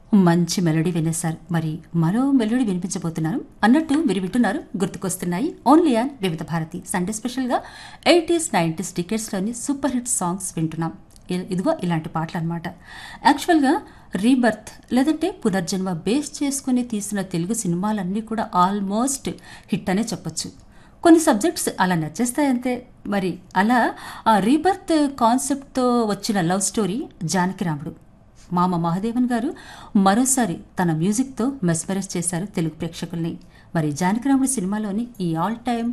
మంచి మెలోడీ వినేశారు మరి మరో మెలోడీ వినిపించబోతున్నాను అన్నట్టు మీరు వింటున్నారు గుర్తుకొస్తున్నాయి only on Vividh Bharati Sunday స్పెషల్గా ఎయిటీస్ నైంటీస్ టికెట్స్లోని సూపర్ హిట్ సాంగ్స్ వింటున్నాం ఇ- ఇదిగో ఇలాంటి పాటలు అనమాట యాక్చువల్గా రీబర్త్ లేదంటే పునర్జన్మ బేస్ చేసుకుని తీసిన తెలుగు సినిమాలన్నీ కూడా ఆల్మోస్ట్ హిట్ అనే చెప్పొచ్చు కొన్ని సబ్జెక్ట్స్ అలా నచ్చేస్తాయంతే మరి అలా ఆ రీబర్త్ కాన్సెప్ట్తో వచ్చిన లవ్ స్టోరీ జానకిరాముడు మామ మహాదేవన్ గారు మరోసారి తన మ్యూజిక్తో మెస్మరైజ్ చేశారు తెలుగు ప్రేక్షకుల్ని మరి జానకిరాముడు సినిమాలోని ఈ ఆల్ టైమ్